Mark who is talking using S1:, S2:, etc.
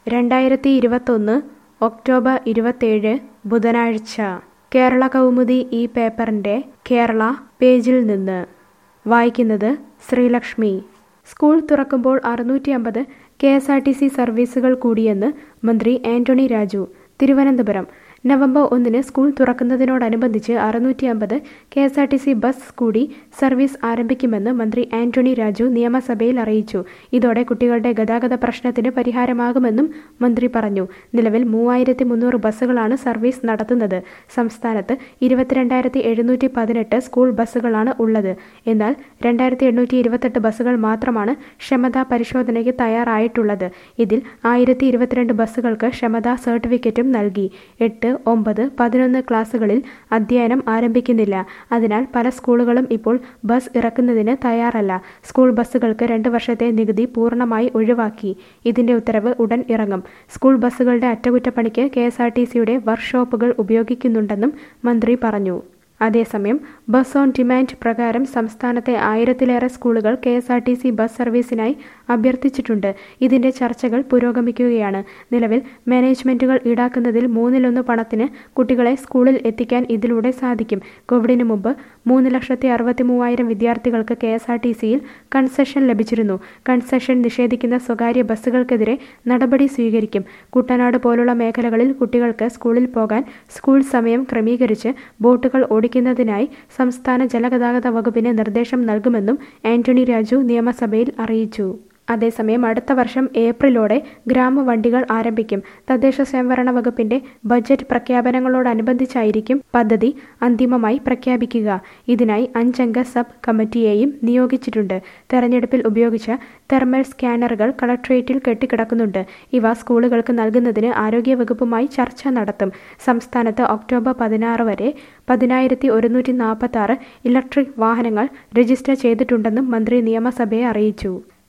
S1: രണ്ടായിരത്തി ഇരുപത്തൊന്ന് ഒക്ടോബർ ഇരുപത്തേഴ് ബുധനാഴ്ച കേരള കൗമുദി ഈ പേപ്പറിൻ്റെ കേരള പേജിൽ നിന്ന് വായിക്കുന്നത് ശ്രീലക്ഷ്മി സ്കൂൾ തുറക്കുമ്പോൾ അറുന്നൂറ്റി അമ്പത് K S R T C സർവീസുകൾ കൂടിയെന്ന് മന്ത്രി ആന്റണി രാജു തിരുവനന്തപുരം നവംബർ ഒന്നിന് സ്കൂൾ തുറക്കുന്നതിനോടനുബന്ധിച്ച് അറുന്നൂറ്റി അമ്പത് K S R T C bus കൂടി സർവീസ് ആരംഭിക്കുമെന്ന് മന്ത്രി ആന്റണി രാജു നിയമസഭയിൽ അറിയിച്ചു ഇതോടെ കുട്ടികളുടെ ഗതാഗത പ്രശ്നത്തിന് പരിഹാരമാകുമെന്നും മന്ത്രി പറഞ്ഞു നിലവിൽ മൂവായിരത്തി മുന്നൂറ് ബസ്സുകളാണ് സർവീസ് നടത്തുന്നത് സംസ്ഥാനത്ത് ഇരുപത്തിരണ്ടായിരത്തി എഴുന്നൂറ്റി പതിനെട്ട് സ്കൂൾ ബസ്സുകളാണ് ഉള്ളത് എന്നാൽ രണ്ടായിരത്തി എണ്ണൂറ്റി ഇരുപത്തെട്ട് ബസ്സുകൾ മാത്രമാണ് ക്ഷമതാ പരിശോധനയ്ക്ക് തയ്യാറായിട്ടുള്ളത് ഇതിൽ ആയിരത്തി ഇരുപത്തിരണ്ട് ബസ്സുകൾക്ക് ക്ഷമതാ സർട്ടിഫിക്കറ്റും നൽകി എട്ട് ഒമ്പത് പതിനൊന്ന് ക്ലാസുകളിൽ അധ്യയനം ആരംഭിക്കുന്നില്ല അതിനാൽ പല സ്കൂളുകളും ഇപ്പോൾ ബസ് ഇറക്കുന്നതിന് തയ്യാറല്ല സ്കൂൾ ബസ്സുകൾക്ക് രണ്ട് വർഷത്തെ നികുതി പൂർണ്ണമായി ഒഴിവാക്കി ഇതിന്റെ ഉത്തരവ് ഉടൻ ഇറങ്ങും സ്കൂൾ ബസ്സുകളുടെ അറ്റകുറ്റപ്പണിക്ക് കെ എസ് ആർ ടി സിയുടെ വർക്ക്ഷോപ്പുകൾ ഉപയോഗിക്കുന്നുണ്ടെന്നും മന്ത്രി പറഞ്ഞു അതേസമയം ബസ് ഓൺ ഡിമാൻഡ് പ്രകാരം സംസ്ഥാനത്തെ ആയിരത്തിലേറെ സ്കൂളുകൾ K S R T C bus സർവീസിനായി അഭ്യർത്ഥിച്ചിട്ടുണ്ട് ഇതിന്റെ ചർച്ചകൾ പുരോഗമിക്കുകയാണ് നിലവിൽ മാനേജ്മെന്റുകൾ ഈടാക്കുന്നതിൽ മൂന്നിലൊന്ന് പണത്തിന് കുട്ടികളെ സ്കൂളിൽ എത്തിക്കാൻ ഇതിലൂടെ സാധിക്കും കോവിഡിന് മുമ്പ് മൂന്ന് ലക്ഷത്തി അറുപത്തി മൂവായിരം വിദ്യാർത്ഥികൾക്ക് കെ എസ് ആർ ടി സിയിൽ കൺസെഷൻ ലഭിച്ചിരുന്നു കൺസെഷൻ നിഷേധിക്കുന്ന സ്വകാര്യ ബസ്സുകൾക്കെതിരെ നടപടി സ്വീകരിക്കും കുട്ടനാട് പോലുള്ള മേഖലകളിൽ കുട്ടികൾക്ക് സ്കൂളിൽ പോകാൻ സ്കൂൾ സമയം ക്രമീകരിച്ച് ബോട്ടുകൾ ഓടിക്കുന്നതിനായി സംസ്ഥാന ജലഗതാഗത വകുപ്പിന് നിർദ്ദേശം നൽകുമെന്നും ആന്റണി രാജു നിയമസഭയിൽ അറിയിച്ചു അതേസമയം അടുത്ത വർഷം ഏപ്രിലോടെ ഗ്രാമവണ്ടികൾ ആരംഭിക്കും തദ്ദേശ സ്വയംഭരണ വകുപ്പിന്റെ ബജറ്റ് പ്രഖ്യാപനങ്ങളോടനുബന്ധിച്ചായിരിക്കും പദ്ധതി അന്തിമമായി പ്രഖ്യാപിക്കുക ഇതിനായി അഞ്ചംഗ സബ് കമ്മിറ്റിയെയും നിയോഗിച്ചിട്ടുണ്ട് തെരഞ്ഞെടുപ്പിൽ ഉപയോഗിച്ച തെർമൽ സ്കാനറുകൾ കളക്ട്രേറ്റിൽ കെട്ടിക്കിടക്കുന്നുണ്ട് ഇവ സ്കൂളുകൾക്ക് നൽകുന്നതിന് ആരോഗ്യവകുപ്പുമായി ചർച്ച നടത്തും സംസ്ഥാനത്ത് ഒക്ടോബർ പതിനാറ് വരെ പതിനായിരത്തി ഒരുന്നൂറ്റി നാൽപ്പത്തി ആറ് ഇലക്ട്രിക് വാഹനങ്ങൾ രജിസ്റ്റർ ചെയ്തിട്ടുണ്ടെന്നും മന്ത്രി നിയമസഭയെ അറിയിച്ചു